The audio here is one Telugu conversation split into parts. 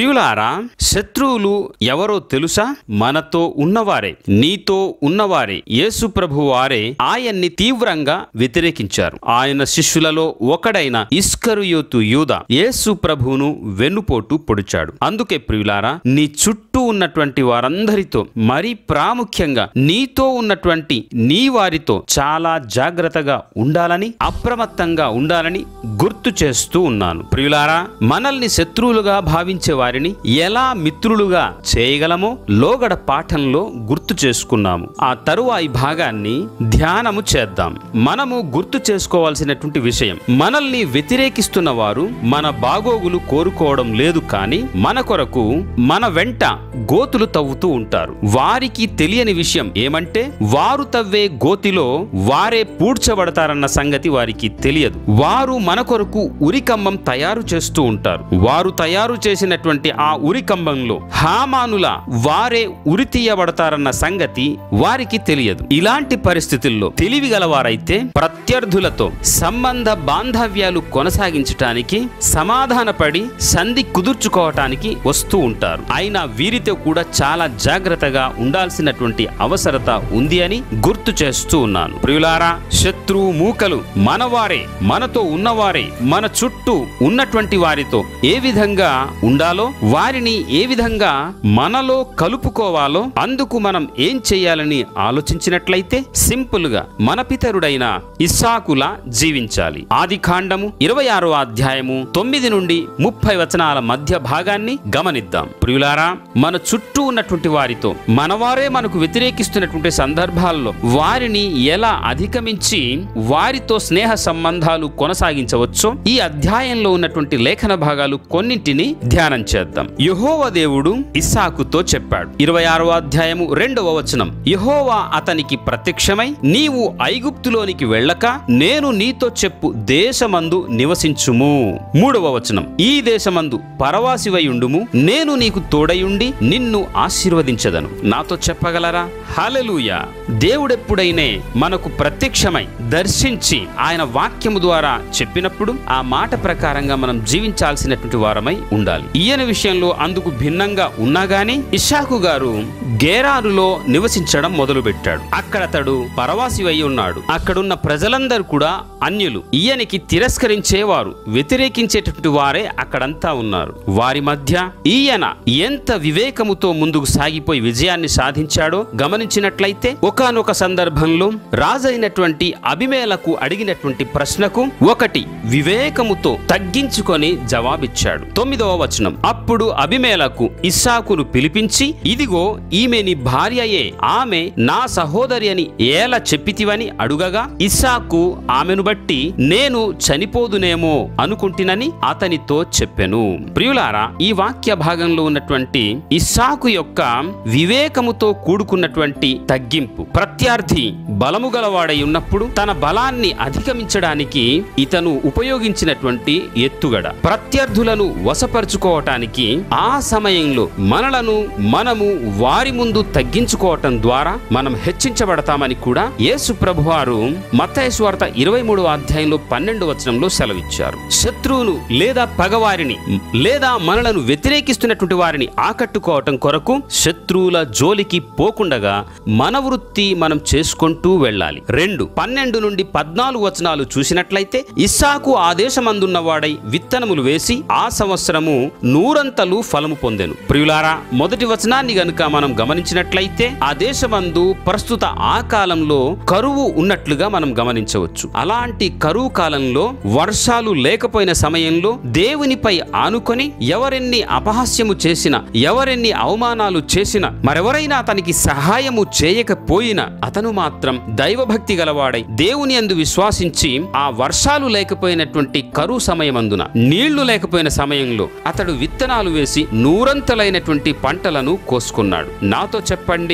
ప్రియులారా శత్రువులు ఎవరో తెలుసా మనతో ఉన్నవారే నీతో ఉన్నవారే యేసు ప్రభు వారే ఆయన్ని తీవ్రంగా వ్యతిరేకించారు ఆయన శిష్యులలో ఒకడైన ఇస్కరుయోతు యూద యేసు ప్రభువును వెన్నుపోటు పొడిచాడు అందుకే ప్రియులారా నీ చుట్టూ ఉన్నటువంటి వారందరితో మరీ ప్రాముఖ్యంగా నీతో ఉన్నటువంటి నీ వారితో చాలా జాగ్రత్తగా ఉండాలని అప్రమత్తంగా ఉండాలని గుర్తు చేస్తూ ఉన్నాను ప్రియులారా మనల్ని శత్రువులుగా భావించే వారిని ఎలా మిత్రులుగా చేయగలమో లోగడ పాఠంలో గుర్తు చేసుకున్నాము ఆ తరువాయి భాగాన్ని ధ్యానము చేద్దాం మనము గుర్తు చేసుకోవాల్సినటువంటి విషయం మనల్ని వ్యతిరేకిస్తున్న వారు మన బాగోగులు కోరుకోవడం లేదు కానీ మన కొరకు మన వెంట గోతులు తవ్వుతూ ఉంటారు వారికి తెలియని విషయం ఏమంటే వారు తవ్వే గోతిలో వారే పూడ్చబడతారన్న సంగతి వారికి తెలియదు వారు మన కొరకు ఉరికంబం తయారు చేస్తూ ఉంటారు వారు తయారు చేసినటువంటి ఆ ఉరికంబంలో హామానుల వారే ఉరి తీయబడతారన్న సంగతి వారికి తెలియదు ఇలాంటి పరిస్థితుల్లో తెలివి గలవారైతే ప్రత్యర్థులతో సంబంధ బాంధవ్యాలు కొనసాగించటానికి సమాధానపడి సంధి కుదుర్చుకోవటానికి వస్తూ ఉంటారు అయినా వీరితో కూడా చాలా జాగ్రత్తగా ఉండాల్సినటువంటి అవసరత ఉంది అని గుర్తు చేస్తూ ఉన్నాను ప్రియులారా శత్రువు మూకలు మనవారే మనతో ఉన్నవారే మన చుట్టూ ఉన్నటువంటి వారితో ఏ విధంగా ఉండాలో వారిని ఏ విధంగా మనలో కలుపుకోవాలో అందుకు మనం ఏం చేయాలని ఆలోచించినట్లయితే సింపుల్ గా మన పితరుడైన ఇస్సాకులా జీవించాలి ఆది కాండము ఇరవై ఆరో అధ్యాయము తొమ్మిది నుండి ముప్పై వచనాల మధ్య భాగాన్ని గమనిద్దాం ప్రియులారా మన చుట్టూ ఉన్నటువంటి వారితో మనవారే మనకు వ్యతిరేకిస్తున్నటువంటి సందర్భాల్లో వారిని ఎలా అధిగమించి వారితో స్నేహ సంబంధాలు కొనసాగించవచ్చో ఈ అధ్యాయంలో ఉన్నటువంటి లేఖన భాగాలు కొన్నింటిని ధ్యానం చేద్దాం యహోవ దేవుడు ఇస్సాకుతో చెప్పాడు ఇరవై ఆరో అధ్యాయము రెండవ వచనం యహోవా అతనికి ప్రత్యక్షమై నీవు ఐగుప్తులోనికి వెళ్ళక నేను నీతో చెప్పు దేశమందు నివసించుము మూడవ వచనం ఈ దేశమందు పరవాసివై ఉండుము నేను నీకు తోడయుండి నిన్ను ఆశీర్వదించదను నాతో చెప్పగలరా హల్లెలూయా దేవుడెప్పుడైనే మనకు ప్రత్యక్షమై దర్శించి ఆయన వాక్యము ద్వారా చెప్పినప్పుడు ఆ మాట ప్రకారంగా మనం జీవించాల్సినటువంటి వారమై ఉండాలి ఈయన విషయంలో అందుకు భిన్నంగా ఉన్నా గాని ఇషాకు గారు గేరారులో నివసించడం మొదలుపెట్టాడు అక్కడ అతడు పరవాసి అయి ఉన్నాడు అక్కడున్న ప్రజలందరూ కూడా అన్యులు ఈయనకి తిరస్కరించేవారు వ్యతిరేకించేటటువంటి వారే అక్కడంతా ఉన్నారు వారి మధ్య ఈయన ఎంత వివేకముతో ముందుకు సాగిపోయి విజయాన్ని సాధించాడో గమనించినట్లయితే ఒకానొక సందర్భంలో రాజైనటువంటి అభిమేలకు అడిగినటువంటి ప్రశ్నకు ఒకటి వివేకముతో తగ్గించుకొని జవాబిచ్చాడు తొమ్మిదవ వచనం అప్పుడు అభిమేలకు ఇస్సాకును పిలిపించి ఇదిగో ఈమె నీ భార్యయే ఆమె నా సహోదరి అని ఏల చెప్పితివని అడుగగా ఇస్సాకు ఆమెను బట్టి నేను చనిపోదునేమో అనుకుంటునని అతనితో చెప్పెను ప్రియులారా ఈ వాక్య భాగంలో ఉన్నటువంటి ఇస్సాకు యొక్క వివేకముతో కూడుకున్నటువంటి తగ్గింపు ప్రత్యర్థి బలము గలవాడై ఉన్నప్పుడు తన బలాన్ని అధిగమించడానికి ఇతను ఉపయోగించినటువంటి ఎత్తుగడ ప్రత్యర్థులను వశపరుచుకోవటానికి ఆ సమయంలో మనలను మనము వారి ముందు తగ్గించుకోవటం ద్వారా మనం హెచ్చించబడతామని కూడా యేసు ప్రభువారు మత్తయి వార్త ఇరవై మూడవ అధ్యాయంలో పన్నెండు వచనంలో సెలవిచ్చారు శత్రువును లేదా పగవారిని లేదా మనలను వ్యతిరేకిస్తున్నటువంటి వారిని ఆకట్టుకోవటం కొరకు శత్రువుల జోలికి పోకుండగా మన వృత్తి మనం చేసుకుంటూ వెళ్ళాలి రెండు పన్నెండు నుండి పద్నాలుగు వచనాలు చూసినట్లయితే ఇస్సాకు ఆ దేశమందున్న వాడై విత్తనములు వేసి ఆ సంవత్సరము నూరంతలు ఫలము పొందెను ప్రియులారా మొదటి వచనాన్ని గనుక మనం గమనించినట్లయితే ఆ దేశమందు ప్రస్తుత ఆ కాలంలో కరువు ఉన్నట్లుగా మనం గమనించవచ్చు అలాంటి కరువు కాలంలో వర్షాలు లేకపోయిన సమయంలో దేవునిపై ఆనుకొని ఎవరెన్ని అపహాస్యము చేసినా ఎవరెన్ని అవమానాలు చేసినా మరెవరైనా అతనికి సహాయము చేయకపోయినా అతను మాత్రం దైవభక్తి గలవాడై దేవుని అందు విశ్వాసించి ఆ వర్షాలు లేకపోయినటువంటి కరువు సమయమందున నీళ్లు లేకపోయిన సమయంలో అతడు విత్తనాలు వేసి నూరంతలైనటువంటి పంటలను కోసుకున్నాడు నాతో చెప్పండి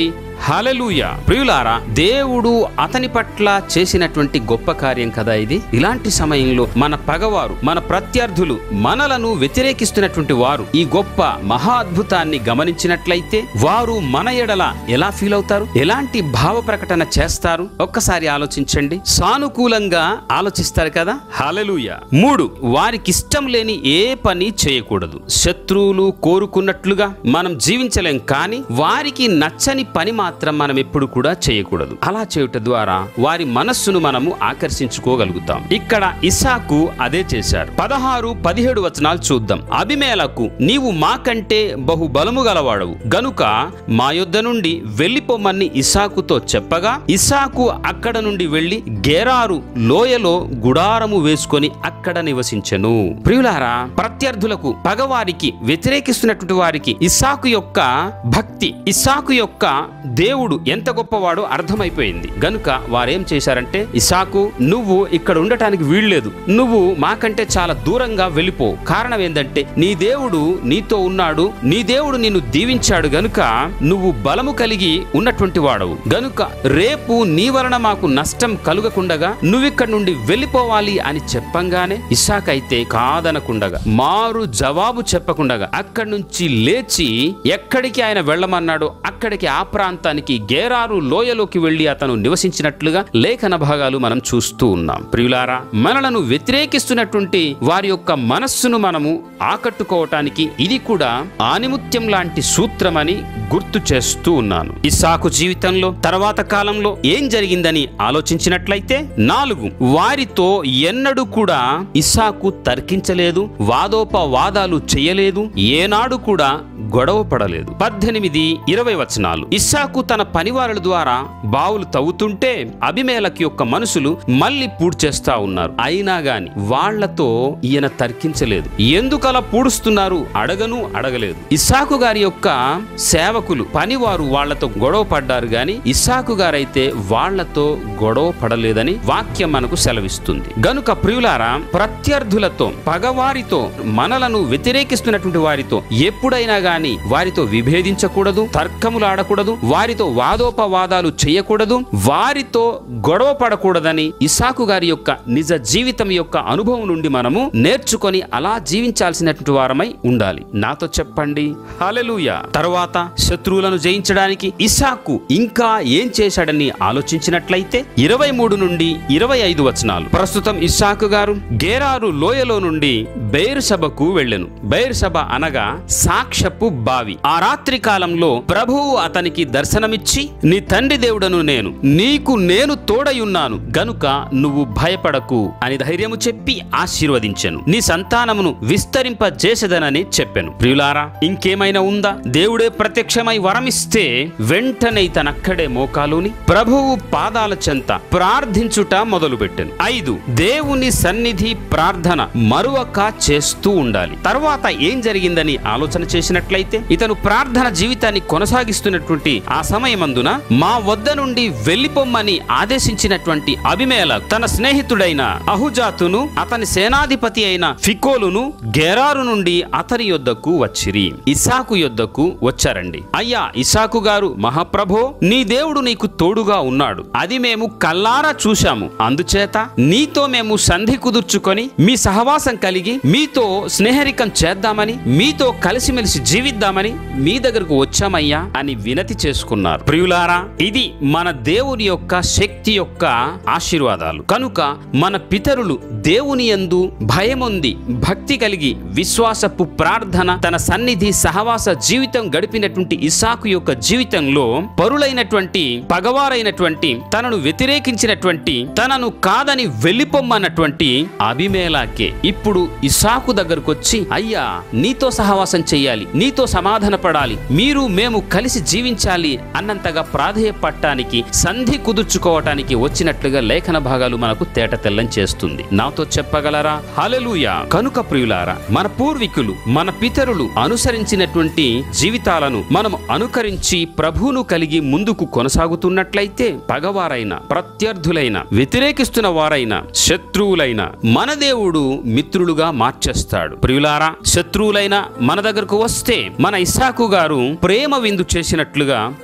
హలలుయ ప్రియులారా దేవుడు అతని పట్ల చేసినటువంటి గొప్ప కార్యం కదా ఇది ఇలాంటి సమయంలో మన పగవారు మన ప్రత్యర్థులు మనలను వ్యతిరేకిస్తున్నటువంటి వారు ఈ గొప్ప మహా అద్భుతాన్ని గమనించినట్లయితే వారు మన ఎడల ఎలా ఫీల్ అవుతారు ఎలాంటి భావ ప్రకటన చేస్తారు ఒక్కసారి ఆలోచించండి సానుకూలంగా ఆలోచిస్తారు కదా హలలుయ మూడు వారికి ఇష్టం లేని ఏ పని చేయకూడదు శత్రువులు కోరుకున్నట్లుగా మనం జీవించలేం కానీ వారికి నచ్చని పని మాత్రం మనం ఎప్పుడు కూడా చేయకూడదు అలా చేయుట ద్వారా వారి మనస్సును మనము ఆకర్షించుకోగలుగుతాం ఇక్కడ ఇసాకు అదే చేశాడు పదహారు పదిహేడు వచనాలు చూద్దాం అభిమేలకు నీవు మాకంటే బహు బలము గలవాడవు గనుక మా యొద్ద నుండి వెళ్ళిపోమని ఇసాకుతో చెప్పగా ఇసాకు అక్కడ నుండి వెళ్లి గేరారు లోయలో గుడారము వేసుకొని అక్కడ నివసించెను ప్రియులారా ప్రత్యర్థులకు పగవారికి వ్యతిరేకిస్తున్నటువంటి వారికి ఇసాకు యొక్క భక్తి ఇసాకు యొక్క దేవుడు ఎంత గొప్పవాడో అర్థమైపోయింది గనుక వారేం చేశారంటే ఇసాకు నువ్వు ఇక్కడ ఉండటానికి వీల్లేదు నువ్వు మాకంటే చాలా దూరంగా వెళ్ళిపో కారణం ఏంటంటే నీ దేవుడు నీతో ఉన్నాడు నీ దేవుడు నిన్ను దీవించాడు గనుక నువ్వు బలము కలిగి ఉన్నటువంటి వాడవు గనుక రేపు నీ వలన మాకు నష్టం కలుగకుండగా నువ్విక్కడి నుండి వెళ్ళిపోవాలి అని చెప్పంగానే ఇసాక్ అయితే కాదనకుండగా మారు జవాబు చెప్పకుండగా అక్కడి నుంచి లేచి ఎక్కడికి ఆయన వెళ్ళమన్నాడో అక్కడికి ఆ ప్రాంతానికి గేరారు లోయలోకి వెళ్లి అతను నివసించినట్లుగా లేఖన భాగాలు మనం చూస్తూ ఉన్నాం ప్రియులారా మనలను వ్యతిరేకిస్తున్నటువంటి వారి యొక్క మనస్సును మనము ఆకట్టుకోవటానికి ఇది కూడా ఆనిముత్యం లాంటి సూత్రమని గుర్తు చేస్తూ ఉన్నాను ఇస్సాకు జీవితంలో తర్వాత కాలంలో ఏం జరిగిందని ఆలోచించినట్లయితే నాలుగు వారితో ఎన్నడూ కూడా ఇస్సాకు తర్కించలేదు వాదోపవాదాలు చేయలేదు ఏనాడు కూడా గొడవ పడలేదు పద్దెనిమిది ఇరవై వచనాలు ఇస్సాకు తన పనివారుల ద్వారా బావులు తవ్వుతుంటే అభిమేలకి యొక్క మనుషులు మళ్ళీ పూడ్చేస్తా ఉన్నారు అయినా గాని వాళ్లతో ఈయన తర్కించలేదు ఎందుకు అలా పూడుస్తున్నారు అడగను అడగలేదు ఇస్సాకు గారి యొక్క సేవకులు పనివారు వాళ్లతో గొడవ పడ్డారు గాని ఇస్సాకు గారైతే వాళ్లతో గొడవ పడలేదని వాక్యం మనకు సెలవిస్తుంది గనుక ప్రియులారా ప్రత్యర్థులతో పగవారితో మనలను వ్యతిరేకిస్తున్నటువంటి వారితో ఎప్పుడైనా గాని వారితో విభేదించకూడదు తర్కములు ఆడకూడదు వారితో వాదోపవాదాలు చేయకూడదు వారితో గొడవ పడకూడదని ఇసాకు గారి యొక్క నిజ జీవితం యొక్క అనుభవం నుండి మనము నేర్చుకొని అలా జీవించాల్సినటువంటి వారమై ఉండాలి నాతో చెప్పండి హలెలూయ తరువాత శత్రువులను జయించడానికి ఇసాకు ఇంకా ఏం చేశాడని ఆలోచించినట్లయితే ఇరవై మూడు నుండి ఇరవై ఐదు వచనాలు ప్రస్తుతం ఇస్సాకు గారు గేరారు లోయలో నుండి బెయిర్సభకు వెళ్ళెను బెయిర్సభ అనగా సాక్ష్యపు బావి ఆ రాత్రి కాలంలో ప్రభువు అతనికి దర్శనమిచ్చి నీ తండ్రి దేవుడను నేను నీకు నేను తోడయున్నాను గనుక నువ్వు భయపడకు అని ధైర్యము చెప్పి ఆశీర్వదించెను నీ సంతానమును విస్తరింపజేసేదనని చెప్పెను ప్రియులారా ఇంకేమైనా ఉందా దేవుడే ప్రత్యక్షమై వరమిస్తే వెంటనే తనక్కడే మోకాలుని ప్రభువు పాదాల చెంత ప్రార్థించుట మొదలుపెట్టెను ఐదు దేవుని సన్నిధి ప్రార్థన మరువక చేస్తూ ఉండాలి తర్వాత ఏం జరిగిందని ఆలోచన చేసినట్లయితే ఇతను ప్రార్థన జీవితాన్ని కొనసాగిస్తున్నటువంటి ఆ సమయమందున మా వద్ద నుండి వెళ్లిపోమ్మని ఆదేశించినటువంటి అభిమేల తన స్నేహితుడైన అహుజాతును అతని సేనాధిపతి అయిన ఫికోలును గెరారు నుండి అతని యొద్దకు వచ్చిరి ఇసాకు యొద్దకు వచ్చారండి అయ్యా ఇసాకు గారు మహాప్రభో నీ దేవుడు నీకు తోడుగా ఉన్నాడు అది మేము కల్లారా చూశాము అందుచేత నీతో మేము సంధి కుదుర్చుకొని మీ సహవాసం కలిగి మీతో స్నేహరికం చేద్దామని మీతో కలిసిమెలిసి జీవిద్దామని మీ దగ్గరకు వచ్చామయ్యా అని వినతి చేసుకున్నారు ప్రియులారా ఇది మన దేవుని యొక్క శక్తి యొక్క ఆశీర్వాదాలు కనుక మన పితరులు దేవుని యందు భయముంది భక్తి కలిగి విశ్వాసపు ప్రార్థన తన సన్నిధి సహవాస జీవితం గడిపినటువంటి ఇసాకు యొక్క జీవితంలో పరులైనటువంటి పగవారైనటువంటి తనను వ్యతిరేకించినటువంటి తనను కాదని వెళ్ళిపోమ్మన్నటువంటి అభిమేలాకే ఇప్పుడు ఇసాకు దగ్గరకు వచ్చి అయ్యా నీతో సహవాసం చెయ్యాలి నీతో సమాధాన పడాలి మీరు మేము కలిసి జీవించాలి అన్నంతగా ప్రాధేయపడటానికి సంధి కుదుర్చుకోవటానికి వచ్చినట్లుగా లేఖన భాగాలు మనకు తేట తెల్లం చేస్తుంది నాతో చెప్పగలరా హలెలూయా కనుక ప్రియులారా మన పూర్వీకులు మన పితరులు అనుసరించినటువంటి జీవితాలను మనం అనుకరించి ప్రభువును కలిగి ముందుకు కొనసాగుతున్నట్లయితే పగవారైన ప్రత్యర్థులైన వ్యతిరేకిస్తున్న వారైన శత్రువులైన మన దేవుడు మిత్రులుగా మార్చేస్తాడు ప్రియులారా శత్రువులైన మన దగ్గరకు వస్తే మన ఇసాకు గారు ప్రేమ విందు చేసినట్లుగా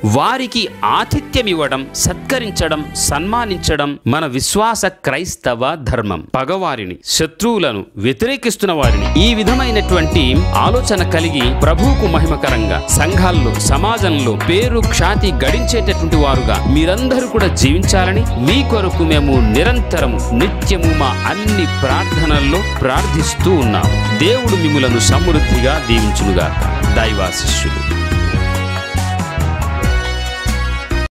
వారికి ఆతిథ్యం ఇవ్వడం సత్కరించడం సన్మానించడం మన విశ్వాస క్రైస్తవ ధర్మం పగవారిని శత్రువులను వ్యతిరేకిస్తున్న వారిని ఈ విధమైనటువంటి ఆలోచన కలిగి ప్రభువుకు మహిమకరంగా సంఘాల్లో సమాజంలో పేరు ఖ్యాతి గడించేటటువంటి వారుగా మీరందరూ కూడా జీవించాలని మీ కొరకు మేము నిరంతరము నిత్యము మా అన్ని ప్రార్థనల్లో ప్రార్థిస్తూ ఉన్నాము దేవుడు మిమ్మలను సమృద్ధిగా దీవించునుగాక దైవాశిష్యులు